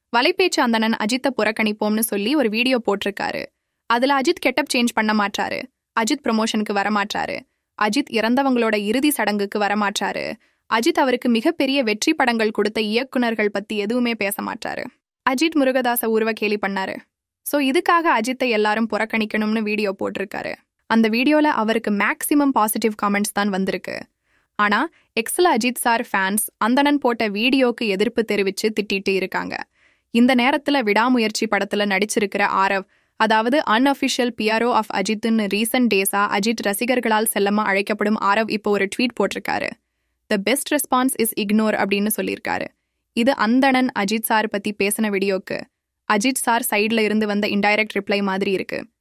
வலைபேச்சு அந்தணன் அஜித்தை புறக்கணிப்போம்னு சொல்லி ஒரு வீடியோ போட்டிருக்காரு அதுல அஜித் கெட்டப் சேஞ்ச் பண்ண மாட்டாரு அஜித் ப்ரமோஷனுக்கு வரமாட்டாரு அஜித் இறந்தவங்களோட இறுதி சடங்குக்கு வரமாட்டாரு அஜித் அவருக்கு மிகப்பெரிய வெற்றி படங்கள் கொடுத்த இயக்குனர்கள் பத்தி எதுவுமே பேச மாட்டாரு அஜித் முருகதாச உருவ கேலி பண்ணாரு சோ இதுக்காக அஜித்தை எல்லாரும் புறக்கணிக்கணும்னு வீடியோ போட்டிருக்காரு அந்த வீடியோல அவருக்கு மேக்ஸிமம் பாசிட்டிவ் காமெண்ட்ஸ் தான் வந்திருக்கு ஆனா எக்ஸல அஜித் சார் ஃபேன்ஸ் அந்தணன் போட்ட வீடியோக்கு எதிர்ப்பு தெரிவிச்சு திட்டிட்டு இருக்காங்க இந்த நேரத்துல விடாமுயற்சி படத்துல நடிச்சிருக்கிற ஆரவ் அதாவது அன்அஃபிஷியல் பிஆர்ஓ ஆஃப் அஜித்னு ரீசன்ட் டேஸா அஜித் ரசிகர்களால் செல்லமா அழைக்கப்படும் ஆரவ் இப்போ ஒரு ட்வீட் போட்டிருக்காரு the best response is ignore அப்படின்னு சொல்லியிருக்காரு இது அந்தணன் அஜித் சார் பத்தி பேசின வீடியோக்கு அஜித் சார் சைடுல இருந்து வந்த இன்டைரக்ட் ரிப்ளை மாதிரி இருக்கு